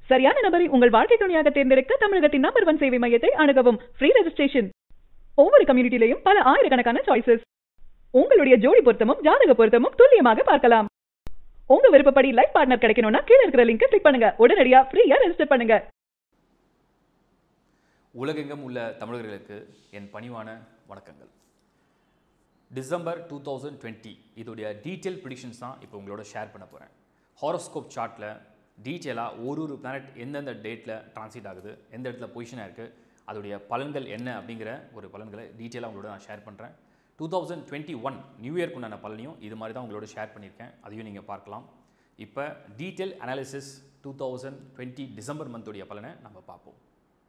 சரியான நபரை உங்கள் வாழ்க்கை துணையாக தேர்ந்தெடுக்க தமிழகத்தின் நம்பர் ஒன் சேவை மையத்தை அணுகவும் ஃப்ரீ ரெஜிஸ்ட்ரேஷன் ஒவ்வொரு கம்யூனிட்டிலையும் பல ஆயிரக்கணக்கான சாய்ஸஸ் உங்களுடைய ஜோடி பொருத்தமும் ஜாதக பொருத்தமும் துல்லியமாக பார்க்கலாம் உங்க விருப்பப்படி லைஃப் பார்ட்னர் கிடைக்கணும்னா கீழ இருக்கிற லிங்கை கிளிக் பண்ணுங்க உடனடியா ஃப்ரீயா ரெஜிஸ்டர் பண்ணுங்க உலகெங்கும் உள்ள தமிழர்களுக்கு என் பணிவான வணக்கங்கள் டிசம்பர் டூ தௌசண்ட் டுவெண்ட்டி இதோடைய டீட்டெயில் ப்ரிடிக்ஷன்ஸ் தான் இப்போ உங்களோட ஷேர் பண்ண போகிறேன் ஹாரோஸ்கோப் சார்ட்டில் டீட்டெயிலாக ஒரு ஒரு பிளானட் எந்தெந்த டேட்டில் டிரான்சிட் ஆகுது எந்த இடத்துல பொசிஷனாக இருக்குது அதோடைய பலன்கள் என்ன அப்படிங்கிற ஒரு பலன்களை டீட்டெயிலாக உங்களோட நான் ஷேர் பண்ணுறேன் two thousand twenty one new இயர்க்கு உண்டான பலனையும் இது மாதிரி தான் உங்களோட ஷேர் பண்ணியிருக்கேன் அதையும் நீங்கள் பார்க்கலாம் இப்போ detail analysis two thousand twenty December மந்தோடைய பலனை நம்ம பார்ப்போம்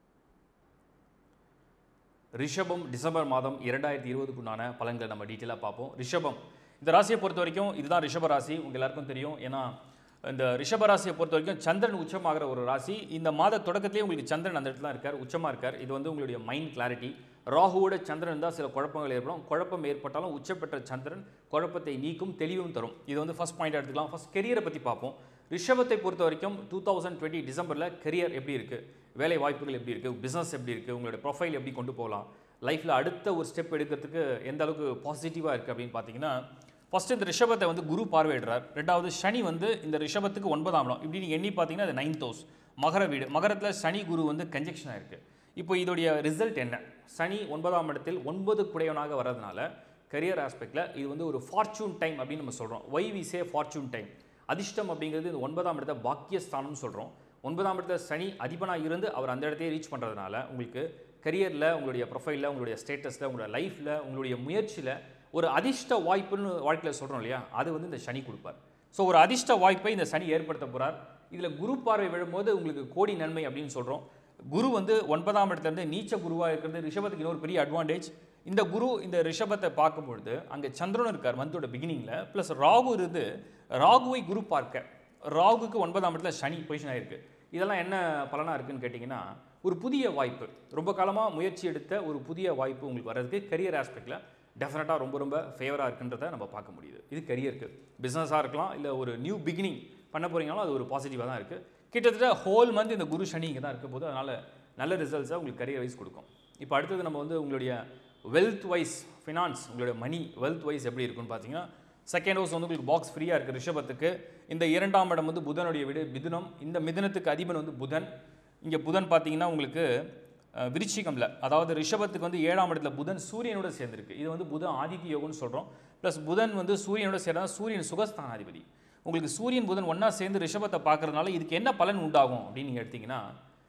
ரிஷபம் டிசம்பர் மாதம் இரண்டாயிரத்தி இருபதுக்குண்டான பலன்களை நம்ம டீட்டெயிலாக பார்ப்போம் ரிஷபம் இந்த ராசியை பொறுத்த வரைக்கும் இதுதான் ரிஷப ராசி உங்க எல்லாருக்கும் தெரியும் ஏன்னா இந்த ரிஷப ராசியை பொறுத்த வரைக்கும் சந்திரன் உச்சமாகிற ஒரு ராசி இந்த மாத தொடக்கத்திலேயே உங்களுக்கு சந்திரன் அந்த இடத்துல இருக்கார் உச்சமாக இருக்கார் இது வந்து உங்களுடைய மைண்ட் கிளாரிட்டி ராகுவோட சந்திரன் இருந்தால் சில குழப்பங்கள் ஏற்படும் குழப்பம் ஏற்பட்டாலும் உச்சப்பெற்ற சந்திரன் குழப்பத்தை நீக்கும் தெளிவும் தரும் இது வந்து ஃபர்ஸ்ட் பாயிண்ட் எடுத்துக்கலாம் ஃபர்ஸ்ட் கெரியரை பற்றி பார்ப்போம் ரிஷபத்தை பொறுத்த வரைக்கும் டூ தௌசண்ட் டுவெண்ட்டி டிசம்பரில் கெரியர் எப்படி இருக்குது வேலை வாய்ப்புகள் எப்படி இருக்குது பிஸ்னஸ் எப்படி இருக்குது உங்களோட ப்ரொஃபைல் எப்படி கொண்டு போகலாம் லைஃப்பில் அடுத்த ஒரு ஸ்டெப் எடுக்கிறதுக்கு எந்த அளவுக்கு பாசிட்டிவாக இருக்குது அப்படின்னு பார்த்தீங்கன்னா ஃபஸ்ட்டு இந்த ரிஷபத்தை வந்து குரு பார்வையிடுறார் ரெண்டாவது சனி வந்து இந்த ரிஷபத்துக்கு ஒன்பதாம் இடம் இப்படி நீங்கள் எண்ணி பார்த்தீங்கன்னா அது நைன்த் ஹவுஸ் மகர வீடு மகரத்தில் சனி குரு வந்து கன்ஜெக்ஷன் ஆயிருக்கு இப்போ இதோடைய ரிசல்ட் என்ன சனி ஒன்பதாம் இடத்தில் ஒன்பது குடையவனாக வர்றதுனால கரியர் ஆஸ்பெக்டில் இது வந்து ஒரு ஃபார்ச்சூன் டைம் அப்படின்னு நம்ம சொல்கிறோம் why we say fortune time அதிர்ஷ்டம் அப்படிங்கிறது இந்த ஒன்பதாம் இடத்த பாக்கியஸ்தானம்னு சொல்கிறோம் ஒன்பதாம் இடத்துல சனி அதிபனாக இருந்து அவர் அந்த இடத்தையே ரீச் பண்ணுறதுனால உங்களுக்கு கரியரில் உங்களுடைய ப்ரொஃபைலில் உங்களுடைய ஸ்டேட்டஸில் உங்களுடைய லைஃப்பில் உங்களுடைய முயற்சியில் ஒரு அதிர்ஷ்ட வாய்ப்புன்னு வாழ்க்கையில் சொல்கிறோம் இல்லையா அது வந்து இந்த சனி கொடுப்பார் ஸோ ஒரு அதிர்ஷ்ட வாய்ப்பை இந்த சனி ஏற்படுத்த போகிறார் இதில் குரு பார்வை விழும்போது உங்களுக்கு கோடி நன்மை அப்படின்னு சொல்கிறோம் குரு வந்து ஒன்பதாம் இடத்துலேருந்து நீச்ச குருவாக இருக்கிறது ரிஷபத்துக்கு இன்னொரு பெரிய அட்வான்டேஜ் இந்த குரு இந்த ரிஷபத்தை பார்க்கும்பொழுது அங்கே சந்திரன் இருக்கார் மந்தோட பிகினிங்கில் ப்ளஸ் ராகு இருந்து ராகுவை குரு பார்க்க ராகுக்கு ஒன்பதாம் இடத்துல சனி பொசிஷன் ஆயிருக்கு இதெல்லாம் என்ன பலனாக இருக்குன்னு கேட்டிங்கன்னா ஒரு புதிய வாய்ப்பு ரொம்ப காலமாக முயற்சி எடுத்த ஒரு புதிய வாய்ப்பு உங்களுக்கு வர்றதுக்கு கரியர் ஆஸ்பெக்டில் டெஃபினட்டாக ரொம்ப ரொம்ப ஃபேவராக இருக்குன்றதை நம்ம பார்க்க முடியுது இது கரியருக்கு பிஸ்னஸாக இருக்கலாம் இல்லை ஒரு நியூ பிகினிங் பண்ண போகிறீங்கனாலும் அது ஒரு பாசிட்டிவாக தான் இருக்குது கிட்டத்தட்ட ஹோல் மந்த் இந்த குரு சனி இங்கே தான் இருக்க போது அதனால் நல்ல ரிசல்ட்ஸை உங்களுக்கு கரியர் வைஸ் கொடுக்கும் இப்போ அடுத்தது நம்ம வந்து உங்களுடைய வெல்த் வைஸ் ஃபினான்ஸ் உங்களுடைய மணி வெல்த் வைஸ் எப்படி இருக்குன்னு பார்த்தீங்கன்னா செகண்ட் ஹவுஸ் வந்து உங்களுக்கு பாக்ஸ் ஃப்ரீயாக இருக்குது ரிஷபத்துக்கு இந்த இரண்டாம் இடம் வந்து புதனுடைய வீடு மிதுனம் இந்த மிதுனத்துக்கு அதிபன் வந்து புதன் இங்கே புதன் பார்த்தீங்கன்னா உங்களுக்கு அஹ், விருச்சிகம்ல அதாவது ரிஷபத்துக்கு வந்து ஏழாம் இடத்துல புதன் சூரியனோட சேர்ந்திருக்கு இது வந்து புதன் ஆதித்ய யோகம்னு சொல்கிறோம் ப்ளஸ் புதன் வந்து சூரியனோட சேர்ந்தா சூரியன் சுகஸ்தானாதிபதி உங்களுக்கு சூரியன் புதன் ஒன்றா சேர்ந்து ரிஷபத்தை பார்க்கறதுனால இதுக்கு என்ன பலன் உண்டாகும் அப்படின்னு நீங்கள் எடுத்தீங்கன்னா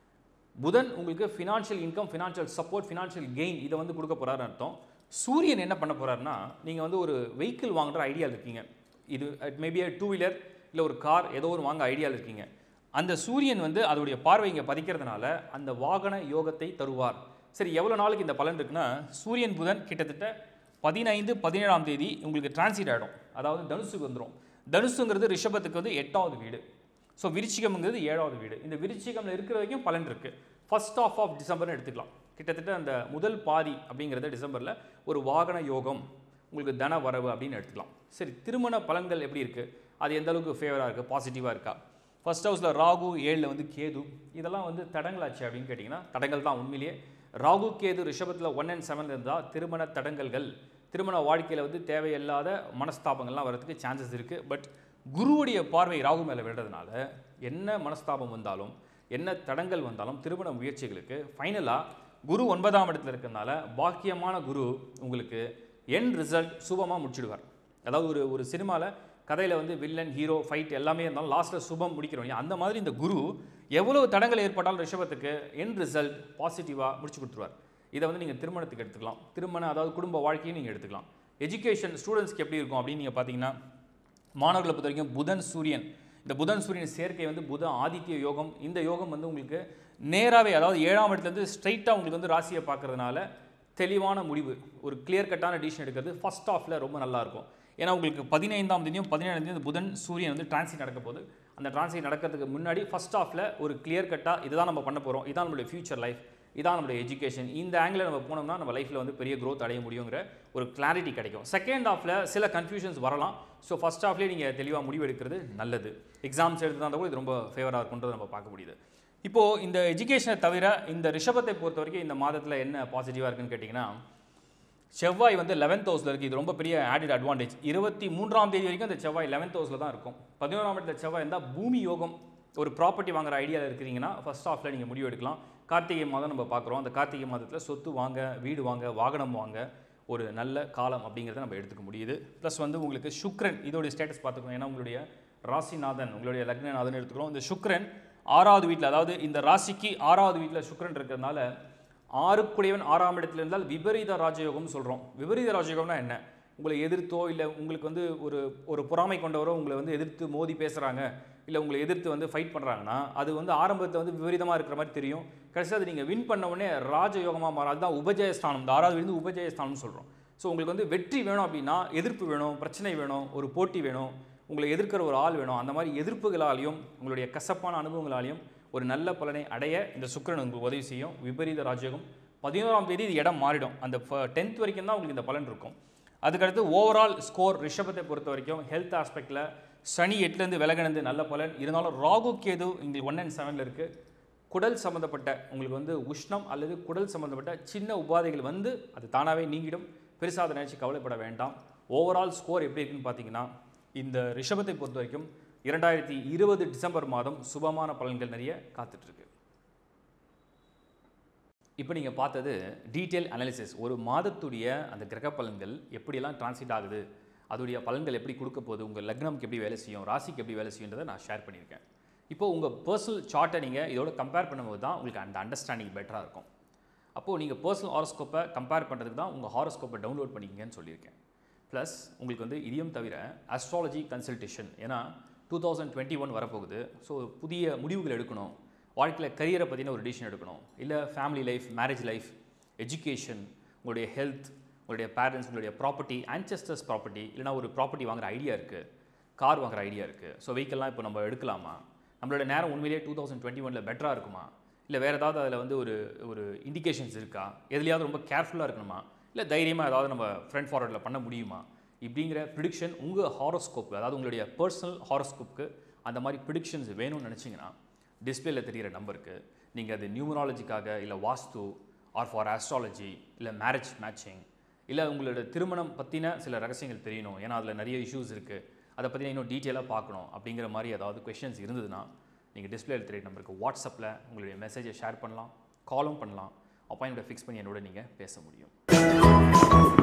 புதன் உங்களுக்கு financial income financial support financial gain இதை வந்து கொடுக்க போறாருன்னு அர்த்தம் சூரியன் என்ன பண்ண போறாருன்னா நீங்கள் வந்து ஒரு வெஹிக்கிள் வாங்குற ஐடியா இருக்கீங்க இது மேபி டூ வீலர் இல்லை ஒரு கார் ஏதோ ஒரு வாங்க ஐடியாவில் இருக்கீங்க அந்த சூரியன் வந்து அதோடைய பார்வை இங்கே பதிக்கிறதுனால அந்த வாகன யோகத்தை தருவார் சரி எவ்வளோ நாளுக்கு இந்த பலன் இருக்குன்னா சூரியன் புதன் கிட்டத்தட்ட பதினைந்து பதினேழாம் தேதி உங்களுக்கு டிரான்சிட் ஆகிடும் அதாவது தனுசுக்கு வந்துடும் தனுசுங்கிறது ரிஷபத்துக்கு வந்து எட்டாவது வீடு ஸோ விருச்சிகம்ங்கிறது ஏழாவது வீடு இந்த விருச்சிகம்ல இருக்கிற வரைக்கும் பலன் இருக்கு ஃபர்ஸ்ட் ஆஃப் ஆஃப் டிசம்பர்னு எடுத்துக்கலாம் கிட்டத்தட்ட அந்த முதல் பாதி அப்படிங்கிறத டிசம்பரில் ஒரு வாகன யோகம் உங்களுக்கு தன வரவு அப்படின்னு எடுத்துக்கலாம் சரி திருமண பலன்கள் எப்படி இருக்குது அது எந்த அளவுக்கு ஃபேவராக இருக்குது பாசிட்டிவாக இருக்கா ஃபர்ஸ்ட் ஹவுஸில் ராகு ஏழில் வந்து கேது இதெல்லாம் வந்து தடங்களாச்சு அப்படின்னு கேட்டிங்கன்னா தடங்கள் தான் உண்மையிலேயே ராகு கேது ரிஷபத்தில் ஒன் அண்ட் செவன் இருந்தால் திருமண தடங்கல்கள் திருமண வாழ்க்கையில் வந்து தேவையில்லாத மனஸ்தாபங்கள்லாம் வரதுக்கு சான்சஸ் இருக்குது பட் குருவுடைய பார்வை ராகு மேலே விடுறதுனால என்ன மனஸ்தாபம் வந்தாலும் என்ன தடங்கள் வந்தாலும் திருமண முயற்சிகளுக்கு ஃபைனலாக குரு ஒன்பதாம் இடத்துல இருக்கிறதுனால பாக்கியமான குரு உங்களுக்கு என் ரிசல்ட் சுபமாக முடிச்சிடுவார் அதாவது ஒரு ஒரு சினிமாவில் கதையில் வந்து வில்லன் ஹீரோ ஃபைட் எல்லாமே இருந்தாலும் லாஸ்ட்டில் சுபம் முடிக்கிறோம் இல்லையா? அந்த மாதிரி இந்த குரு எவ்வளவு தடங்கள் ஏற்பட்டாலும் ரிஷபத்துக்கு என் ரிசல்ட் பாசிட்டிவாக முடிச்சு கொடுத்துருவார் இதை வந்து நீங்கள் திருமணத்துக்கு எடுத்துக்கலாம் திருமண அதாவது குடும்ப வாழ்க்கையும் நீங்கள் எடுத்துக்கலாம் எஜுகேஷன் ஸ்டூடெண்ட்ஸ்க்கு எப்படி இருக்கும் அப்படின்னு நீங்கள் பார்த்தீங்கன்னா மாணவர்களை பொறுத்த வரைக்கும் புதன் சூரியன் இந்த புதன் சூரியன் சேர்க்கை வந்து புத ஆதித்ய யோகம் இந்த யோகம் வந்து உங்களுக்கு நேராகவே அதாவது ஏழாம் இடத்துலேருந்து ஸ்ட்ரைட்டாக உங்களுக்கு வந்து ராசியை பார்க்கறதுனால தெளிவான முடிவு ஒரு கிளியர் கட்டான டிசிஷன் எடுக்கிறது ஃபர்ஸ்ட் ஆஃபில் ரொம்ப நல்லா இருக்கும் ஏன்னா உங்களுக்கு பதினைந்தாம் தேதியும் பதினேழாம் தேதியும் புதன் சூரியன் வந்து டிரான்சிட் நடக்க போகுது அந்த டிரான்சிட் நடக்கிறதுக்கு முன்னாடி ஃபர்ஸ்ட் ஆஃபில் ஒரு கிளியர் கட்டாக இதுதான் நம்ம பண்ண போகிறோம் இதுதான் நம்மளுடைய ஃபியூச்சர் லைஃப் இதான் நம்மளுடைய எஜுகேஷன் இந்த ஆங்கிளில் நம்ம போனோம்னா நம்ம லைஃப்பில் வந்து பெரிய growth அடைய முடியுங்கிற ஒரு கிளாரிட்டி கிடைக்கும் செகண்ட் ஹாஃபில் சில கன்ஃபியூஷன்ஸ் வரலாம் ஸோ ஃபஸ்ட் ஹாஃப்லேயே நீங்கள் தெளிவாக முடிவு எடுக்கிறது நல்லது எக்ஸாம்ஸ் எடுத்துதான் கூட இது ரொம்ப ஃபேவராக இருக்குன்றதை நம்ம பார்க்க முடியுது இப்போது இந்த எஜுகேஷனை தவிர இந்த ரிஷபத்தை பொறுத்த வரைக்கும் இந்த மாதத்தில் என்ன பாசிட்டிவாக இருக்குன்னு கேட்டிங்கன்னா செவ்வாய் வந்து லெவன்த் ஹவுஸில் இருக்குது இது ரொம்ப பெரிய ஆடிட் அட்வான்டேஜ் இருபத்தி மூன்றாம் தேதி வரைக்கும் அந்த செவ்வாய் லெவன்த் ஹவுஸில் தான் இருக்கும் பதினோராம் இடத்துல செவ்வாய் இருந்தால் பூமி யோகம் ஒரு ப்ராப்பர்ட்டி வாங்குற ஐடியாவில் இருக்கிறீங்கன்னா ஃபர்ஸ்ட் ஹாஃபில் நீங்கள் முடிவு எடுக்கலாம் கார்த்திகை மாதம் நம்ம பார்க்குறோம் அந்த கார்த்திகை மாதத்தில் சொத்து வாங்க வீடு வாங்க வாகனம் வாங்க ஒரு நல்ல காலம் அப்படிங்கிறத நம்ம எடுத்துக்க முடியுது ப்ளஸ் வந்து உங்களுக்கு சுக்ரன் இதோடைய ஸ்டேட்டஸ் பார்த்துக்கணும் ஏன்னா உங்களுடைய ராசிநாதன் உங்களுடைய லக்னநாதன் எடுத்துக்கிறோம் இந்த சுக்ரன் ஆறாவது வீட்டில் அதாவது இந்த ராசிக்கு ஆறாவது வீட்டில் சுக்ரன் இருக்கிறதுனால ஆறுக்குடையவன் ஆறாம் இடத்துல இருந்தால் விபரீத ராஜயோகம்னு சொல்கிறோம் விபரீத ராஜயோகம்னா என்ன உங்களை எதிர்த்தோ இல்லை உங்களுக்கு வந்து ஒரு ஒரு பொறாமை கொண்டவரோ உங்களை வந்து எதிர்த்து மோதி பேசுகிறாங்க இல்லை உங்களை எதிர்த்து வந்து ஃபைட் பண்ணுறாங்கன்னா அது வந்து ஆரம்பத்தில் வந்து விபரீதமாக இருக்கிற மாதிரி தெரியும் கடைசியாக அது நீங்கள் வின் பண்ண உடனே ராஜயோகமாக மாறும் அதுதான் உபஜயஸ்தானம் இந்த ஆறாவது வந்து உபஜயஸ்தானம்னு சொல்கிறோம் ஸோ உங்களுக்கு வந்து வெற்றி வேணும் அப்படின்னா எதிர்ப்பு வேணும் பிரச்சனை வேணும் ஒரு போட்டி வேணும் உங்களை எதிர்க்கிற ஒரு ஆள் வேணும் அந்த மாதிரி எதிர்ப்புகளாலையும் உங்களுடைய கசப்பான அனுபவங்களாலையும் ஒரு நல்ல பலனை அடைய இந்த சுக்கிரன் உங்களுக்கு உதவி செய்யும் விபரீத ராஜயோகம் பதினோராம் தேதி இது இடம் மாறிடும் அந்த டென்த் வரைக்கும் தான் உங்களுக்கு இந்த பலன் இருக்கும் அதுக்கடுத்து ஓவரால் ஸ்கோர் ரிஷபத்தை பொறுத்த வரைக்கும் ஹெல்த் ஆஸ்பெக்டில் சனி எட்டுலேருந்து விலகினது நல்ல பலன் இருந்தாலும் ராகு கேது இங்கே ஒன் அண்ட் செவனில் இருக்குது குடல் சம்மந்தப்பட்ட உங்களுக்கு வந்து உஷ்ணம் அல்லது குடல் சம்மந்தப்பட்ட சின்ன உபாதைகள் வந்து அது தானாகவே நீங்கிடும் பெருசாக அதை நினச்சி கவலைப்பட வேண்டாம் ஓவரால் ஸ்கோர் எப்படி இருக்குன்னு பார்த்தீங்கன்னா இந்த ரிஷபத்தை பொறுத்த வரைக்கும் இரண்டாயிரத்தி இருபது டிசம்பர் மாதம் சுபமான பலன்கள் நிறைய காத்துட்ருக்கு இப்போ நீங்கள் பார்த்தது டீட்டெயில் அனாலிசிஸ் ஒரு மாதத்துடைய அந்த கிரக பலன்கள் எப்படியெல்லாம் டிரான்ஸ்லேட் ஆகுது அதோடைய பலன்கள் எப்படி கொடுக்க போகுது உங்கள் லக்னம்க்கு எப்படி வேலை செய்யும் ராசிக்கு எப்படி வேலை செய்யுன்றதை நான் ஷேர் பண்ணியிருக்கேன் இப்போ உங்கள் பர்சனல் சார்ட்டை நீங்கள் இதோட கம்பேர் பண்ணும்போது தான் உங்களுக்கு அந்த அண்டர்ஸ்டாண்டிங் பெட்டராக இருக்கும் அப்போது நீங்கள் பர்சனல் ஹாரோஸ்கோப்பை கம்பேர் பண்ணுறதுக்கு தான் உங்கள் ஹாரோஸ்கோப்பை டவுன்லோட் பண்ணிக்கங்கன்னு சொல்லியிருக்கேன் ப்ளஸ் உங்களுக்கு வந்து இதையும் தவிர அஸ்ட்ராலஜி கன்சல்டேஷன் ஏன்னா டூ தௌசண்ட் டுவெண்ட்டி ஒன் வரப்போகுது ஸோ புதிய முடிவுகள் எடுக்கணும் வாழ்க்கையில் கரியரை பற்றின ஒரு டிசிஷன் எடுக்கணும் இல்லை family life marriage life education உங்களுடைய ஹெல்த் உங்களுடைய பேரண்ட்ஸ் உங்களுடைய ப்ராப்பர்ட்டி ஆன்செஸ்டர்ஸ் ப்ராப்பர்ட்டி இல்லைனா ஒரு ப்ராப்பர்ட்டி வாங்குற ஐடியா இருக்குது கார் வாங்குற ஐடியா இருக்குது ஸோ வெஹிக்கல்லாம் இப்போ நம்ம எடுக்கலாமா நம்மளோட நேரம் உண்மையிலேயே டூ தௌசண்ட் டுவெண்ட்டி ஒனில் பெட்டராக இருக்குமா இல்லை வேறு ஏதாவது அதில் வந்து ஒரு ஒரு இண்டிகேஷன்ஸ் இருக்கா எதுலையாவது ரொம்ப கேர்ஃபுல்லாக இருக்கணுமா இல்லை தைரியமாக ஏதாவது நம்ம ஃப்ரண்ட் ஃபார்வர்டில் பண்ண முடியுமா இப்படிங்கிற ப்ரிடிக்ஷன் உங்கள் ஹாரோஸ்கோப் அதாவது உங்களுடைய பர்சனல் ஹாரோஸ்கோப்புக்கு அந்த மாதிரி ப்ரிடிக்ஷன்ஸ் வேணும்னு நினச்சிங்கன்னா டிஸ்பிளேல தெரிகிற நம்பருக்கு நீங்கள் அது நியூமராலஜிக்காக இல்லை வாஸ்து ஆர் ஃபார் ஆஸ்ட்ராலஜி இல்லை மேரேஜ் மேட்சிங் இல்லை உங்களோட திருமணம் பற்றின சில ரகசியங்கள் தெரியணும் ஏன்னா அதில் நிறைய இஷ்யூஸ் இருக்குது அதை பற்றி இன்னும் டீட்டெயிலாக பார்க்கணும் அப்படிங்கிற மாதிரி ஏதாவது கொஷின்ஸ் இருந்ததுன்னா நீங்கள் டிஸ்பிளேல தெரிய நம்பருக்கு வாட்ஸ்அப்பில் உங்களுடைய மெசேஜை ஷேர் பண்ணலாம் காலும் பண்ணலாம் அப்பாயின்மெண்ட் ஃபிக்ஸ் பண்ணி என்னோட நீங்கள் பேச முடியும்